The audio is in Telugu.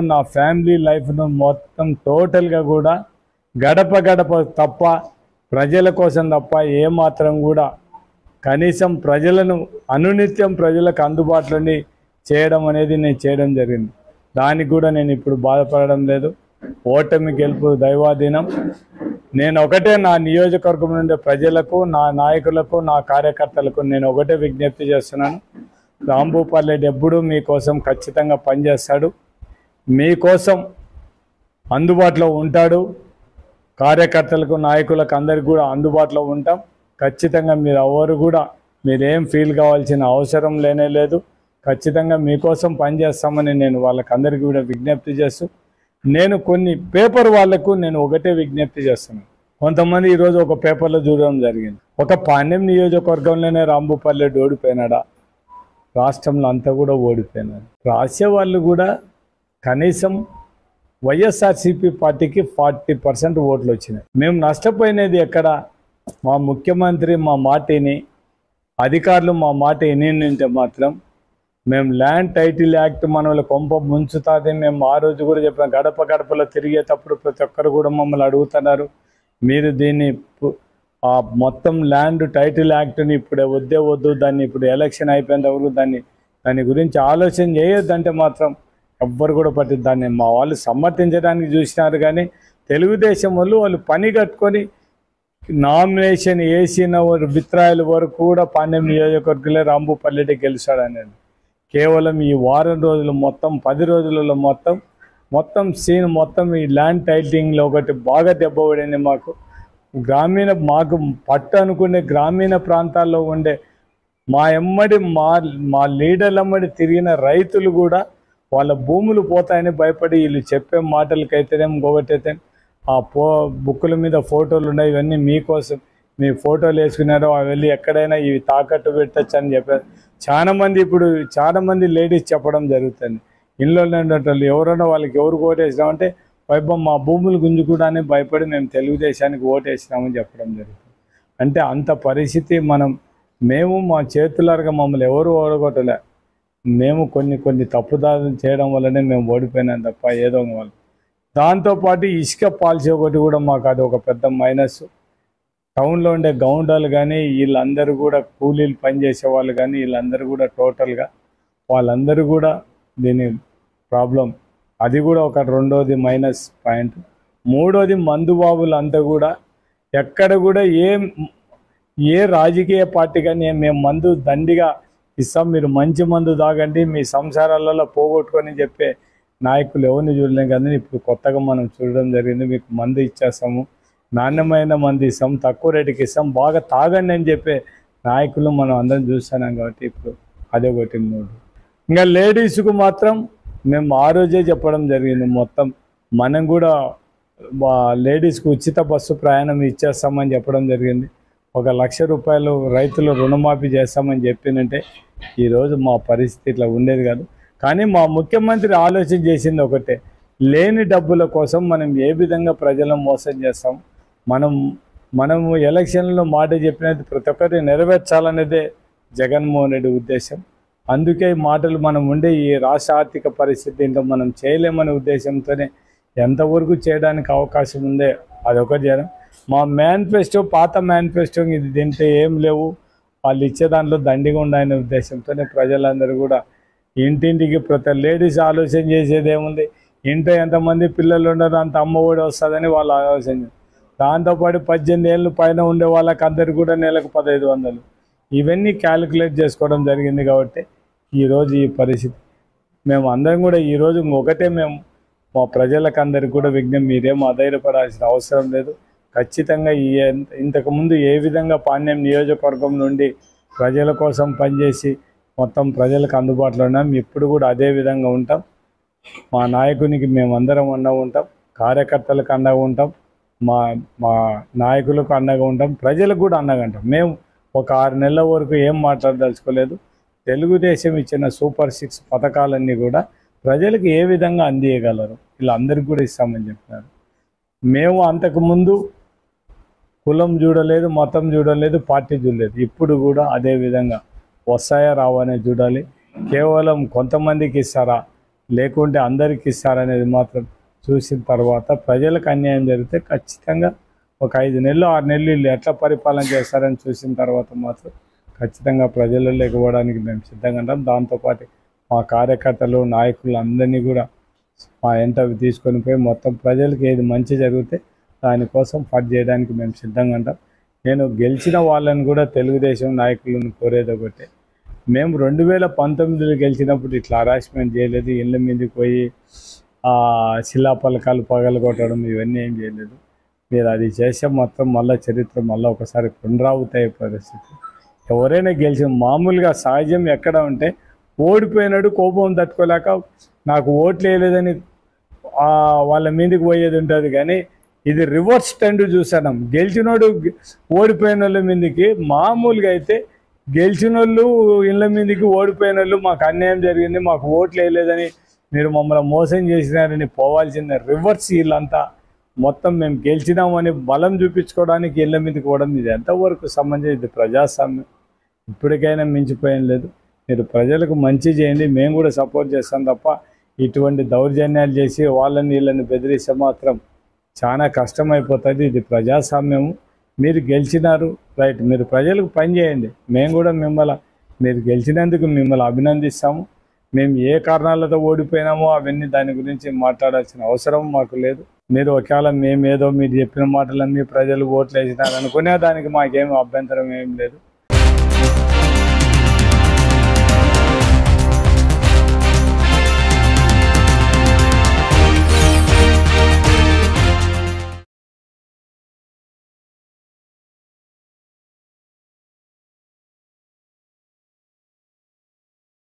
నా ఫ్యామిలీ లైఫ్ను మొత్తం టోటల్గా కూడా గడప గడప తప్ప ప్రజల కోసం తప్ప ఏమాత్రం కూడా కనీసం ప్రజలను అనునిత్యం ప్రజలకు అందుబాటులోని చేయడం అనేది నేను చేయడం జరిగింది దానికి కూడా నేను ఇప్పుడు బాధపడడం లేదు ఓటమి గెలుపు దైవాధీనం నేను ఒకటే నా నియోజకవర్గం నుండి ప్రజలకు నా నాయకులకు నా కార్యకర్తలకు నేను ఒకటే విజ్ఞప్తి చేస్తున్నాను రాంభూపాల్ ఎప్పుడూ మీకోసం ఖచ్చితంగా పనిచేస్తాడు మీకోసం అందుబాటులో ఉంటాడు కార్యకర్తలకు నాయకులకు అందరికి కూడా అందుబాటులో ఉంటాం ఖచ్చితంగా మీరు ఎవరు కూడా మీరేం ఫీల్ కావాల్సిన అవసరం లేనే లేదు ఖచ్చితంగా మీకోసం పనిచేస్తామని నేను వాళ్ళకందరికీ కూడా విజ్ఞప్తి చేస్తూ నేను కొన్ని పేపర్ వాళ్లకు నేను ఒకటే విజ్ఞప్తి చేస్తున్నాను కొంతమంది ఈరోజు ఒక పేపర్లో చూడడం జరిగింది ఒక పాణ్యం నియోజకవర్గంలోనే రాంభూపల్లెడ్డి ఓడిపోయినాడా రాష్ట్రంలో అంతా కూడా ఓడిపోయినారు రాసే వాళ్ళు కూడా కనీసం వైఎస్ఆర్సీపీ పార్టీకి ఫార్టీ పర్సెంట్ ఓట్లు వచ్చినాయి మేము నష్టపోయినది ఎక్కడ మా ముఖ్యమంత్రి మా మాటిని అధికారులు మా మాట వినింటే మాత్రం మేము ల్యాండ్ టైటిల్ యాక్ట్ మనల్ని కొంప ముంచుతుంది మేము ఆ రోజు కూడా చెప్పాం గడప గడపలో తిరిగేటప్పుడు ప్రతి ఒక్కరు కూడా మమ్మల్ని అడుగుతున్నారు మీరు దీన్ని పు- ఆ మొత్తం ల్యాండ్ టైటిల్ యాక్ట్ని ఇప్పుడు వద్దే వద్దు దాన్ని ఇప్పుడు ఎలక్షన్ అయిపోయేంత వరకు దాన్ని దాని గురించి ఆలోచన చేయొద్దంటే మాత్రం ఎవ్వరు కూడా పట్టి దాన్ని మా వాళ్ళు సమర్థించడానికి చూసినారు కానీ తెలుగుదేశం వాళ్ళు వాళ్ళు పని కట్టుకొని నామినేషన్ వేసిన విత్రాయిల వరకు కూడా పాండ్యం నియోజకవర్గంలో రాంభూపల్లెటి గెలిచాడనండి కేవలం ఈ వారం రోజులు మొత్తం పది రోజులలో మొత్తం మొత్తం సీన్ మొత్తం ఈ ల్యాండ్ టైటింగ్లో ఒకటి బాగా దెబ్బపడింది మాకు గ్రామీణ మాకు పట్టు అనుకునే గ్రామీణ ప్రాంతాల్లో ఉండే మా ఎమ్మడి మా మా లీడర్ల ఎమ్మడి తిరిగిన రైతులు కూడా వాళ్ళ భూములు పోతాయని భయపడి వీళ్ళు చెప్పే మాటలకైతేనేం ఇంకొకటైతే ఆ పో బుక్కుల మీద ఫోటోలు ఉన్నాయి ఇవన్నీ మీకోసం మీ ఫోటోలు వేసుకున్నారో అవి వెళ్ళి ఎక్కడైనా ఇవి తాకట్టు పెట్టచ్చు అని చెప్పారు చాలా మంది ఇప్పుడు చాలా మంది లేడీస్ చెప్పడం జరుగుతుంది ఇంట్లో ఉండేటోళ్ళు ఎవరైనా వాళ్ళకి ఎవరు ఓటేసినామంటే వైభవం మా భూములు గుంజుకోవడానికి భయపడి మేము తెలుగుదేశానికి ఓటేసినామని చెప్పడం జరుగుతుంది అంటే అంత పరిస్థితి మనం మేము మా చేతులారుగా మమ్మల్ని ఎవరు ఓడగొట్టలే మేము కొన్ని కొన్ని తప్పుదారులు చేయడం వల్లనే మేము ఓడిపోయినాం తప్ప ఏదో ఒక వల్ల దాంతోపాటు ఇసుక పాలసీ ఒకటి కూడా మాకు అది ఒక పెద్ద మైనస్ టౌన్లో ఉండే గౌండాలు కానీ వీళ్ళందరూ కూడా కూలీలు పనిచేసే వాళ్ళు కానీ వీళ్ళందరూ కూడా టోటల్గా వాళ్ళందరూ కూడా దీని ప్రాబ్లం అది కూడా ఒక రెండోది మైనస్ పాయింట్ మూడోది మందు బాబులు అంతా కూడా ఎక్కడ కూడా ఏ ఏ రాజకీయ పార్టీ కానీ మేము మందు దండిగా ఇస్తాం మీరు మంచి మందు తాగండి మీ సంసారాలలో పోగొట్టుకొని చెప్పే నాయకులు ఎవరిని చూడలేం కానీ ఇప్పుడు కొత్తగా మనం చూడడం జరిగింది మీకు మందు ఇచ్చేస్తాము నాణ్యమైన మందు ఇస్తాం తక్కువ రేటుకి ఇస్తాం బాగా తాగండి అని చెప్పే నాయకులు మనం అందరం చూస్తున్నాం కాబట్టి ఇప్పుడు అదే ఒకటి మూడు ఇంకా లేడీస్కు మాత్రం మేము ఆ రోజే చెప్పడం జరిగింది మొత్తం మనం కూడా లేడీస్కి ఉచిత బస్సు ప్రయాణం ఇచ్చేస్తామని చెప్పడం జరిగింది ఒక లక్ష రూపాయలు రైతులు రుణమాఫీ చేస్తామని చెప్పినంటే ఈరోజు మా పరిస్థితి ఇట్లా ఉండేది కాదు కానీ మా ముఖ్యమంత్రి ఆలోచన చేసింది ఒకటే లేని డబ్బుల కోసం మనం ఏ విధంగా ప్రజలను మోసం చేస్తాం మనం మనము ఎలక్షన్లో మాట చెప్పినది ప్రతి ఒక్కరిని నెరవేర్చాలనేదే జగన్మోహన్ రెడ్డి ఉద్దేశం అందుకే ఈ మాటలు మనం ఉండే ఈ రాష్ట్ర ఆర్థిక పరిస్థితి ఇంకా మనం చేయలేమనే ఉద్దేశంతోనే ఎంతవరకు చేయడానికి అవకాశం ఉందే అదొకటి చేయడం మా మేనిఫెస్టో పాత మేనిఫెస్టో ఇది తింటే ఏం లేవు వాళ్ళు ఇచ్చే దాంట్లో దండిగా ఉండాలనే ఉద్దేశంతోనే ప్రజలందరూ కూడా ఇంటింటికి ప్రతి లేడీస్ ఆలోచన చేసేది ఏముంది ఇంట్లో ఎంతమంది పిల్లలు ఉండరు అంత అమ్మ ఒడి వస్తుందని వాళ్ళు ఆలోచన చేస్తారు. దాంతోపాటు పద్దెనిమిది ఏళ్ళు పైన ఉండే వాళ్ళకి అందరికి కూడా నెలకు పదహైదు వందలు ఇవన్నీ క్యాలిక్యులేట్ చేసుకోవడం జరిగింది కాబట్టి ఈరోజు ఈ పరిస్థితి మేము అందరం కూడా ఈరోజు ఒకటే మేము మా ప్రజలకు అందరికి కూడా విజ్ఞం మీరేం అధైర్యపడాల్సిన అవసరం లేదు ఖచ్చితంగా ఈ ఇంతకుముందు ఏ విధంగా పాణ్యం నియోజకవర్గం నుండి ప్రజల కోసం పనిచేసి మొత్తం ప్రజలకు అందుబాటులో ఉన్నాం ఇప్పుడు కూడా అదే విధంగా ఉంటాం మా నాయకునికి మేమందరం అండగా ఉంటాం కార్యకర్తలకు అండగా ఉంటాం మా మా నాయకులకు అండగా ఉంటాం ప్రజలకు కూడా అండగా ఉంటాం మేము ఒక ఆరు నెలల వరకు ఏం మాట్లాడదలుచుకోలేదు తెలుగుదేశం ఇచ్చిన సూపర్ సిక్స్ పథకాలన్నీ కూడా ప్రజలకు ఏ విధంగా అందియగలరు వీళ్ళందరికీ కూడా ఇస్తామని చెప్పినారు మేము అంతకుముందు కులం చూడలేదు మతం చూడలేదు పార్టీ చూడలేదు ఇప్పుడు కూడా అదే విధంగా వస్తాయా రావా అనేది చూడాలి కేవలం కొంతమందికి ఇస్తారా లేకుంటే అందరికి ఇస్తారనేది మాత్రం చూసిన తర్వాత ప్రజలకు అన్యాయం జరిగితే ఖచ్చితంగా ఒక ఐదు నెలలు ఆరు నెలలు వీళ్ళు ఎట్లా పరిపాలన చేస్తారని చూసిన తర్వాత మాత్రం ఖచ్చితంగా ప్రజలు లేకపోవడానికి మేము సిద్ధంగా ఉంటాం దాంతోపాటు మా కార్యకర్తలు నాయకులు అందరినీ కూడా మా ఎంట తీసుకొని పోయి మొత్తం ప్రజలకు ఏది మంచి జరిగితే దానికోసం ఫైట్ చేయడానికి మేము సిద్ధంగా ఉంటాం నేను గెలిచిన వాళ్ళని కూడా తెలుగుదేశం నాయకులను కోరేది ఒకటే మేము రెండు వేల పంతొమ్మిదిలో గెలిచినప్పుడు ఇట్లా హరాస్మెంట్ చేయలేదు ఇళ్ళ మీదకి పోయి ఆ, శిలాపలకాలు పగలగొట్టడం ఇవన్నీ ఏం చేయలేదు మీరు అది చేసే మొత్తం మళ్ళీ చరిత్ర మళ్ళీ ఒకసారి పునరావృతయ్యే పరిస్థితి ఎవరైనా గెలిచిన మామూలుగా సహజం ఎక్కడ ఉంటే ఓడిపోయినాడు కోపం తట్టుకోలేక నాకు ఓట్లు వేయలేదని ఆ, వాళ్ళ మీదకి పోయేది ఉంటుంది కానీ ఇది రివర్స్ ట్రెండ్ చూసాం గెలిచినోడు గె- ఓడిపోయిన వాళ్ళ మీదకి మామూలుగా అయితే గెలిచిన వాళ్ళు ఇళ్ళ మీదకి ఓడిపోయిన వాళ్ళు మాకు అన్యాయం జరిగింది మాకు ఓట్లు వేయలేదని మీరు మమ్మల్ని మోసం చేసినారని పోవాల్సిన రివర్స్ వీళ్ళంతా మొత్తం మేము గెలిచినామని బలం చూపించుకోవడానికి ఇళ్ళ మీదకి పోవడం ఇది ఎంతవరకు సంబంధించి ఇది ప్రజాస్వామ్యం ఇప్పటికైనా మించిపోయేం లేదు మీరు ప్రజలకు మంచి చేయండి మేము కూడా సపోర్ట్ చేస్తాం తప్ప ఇటువంటి దౌర్జన్యాలు చేసి వాళ్ళని వీళ్ళని బెదిరిస్తే మాత్రం చాలా కష్టమైపోతుంది ఇది ప్రజాస్వామ్యము మీరు గెలిచినారు రైట్ మీరు ప్రజలకు పని చేయండి మేము కూడా మిమ్మల్ని మీరు గెలిచినందుకు మిమ్మల్ని అభినందిస్తాము మేము ఏ కారణాలతో ఓడిపోయినామో అవన్నీ దాని గురించి మాట్లాడాల్సిన అవసరం మాకు లేదు మీరు ఒకవేళ మేము ఏదో మీరు చెప్పిన మాటలన్నీ ప్రజలు ఓట్లు వేసినారు అనుకునే దానికి మాకేం అభ్యంతరం ఏం లేదు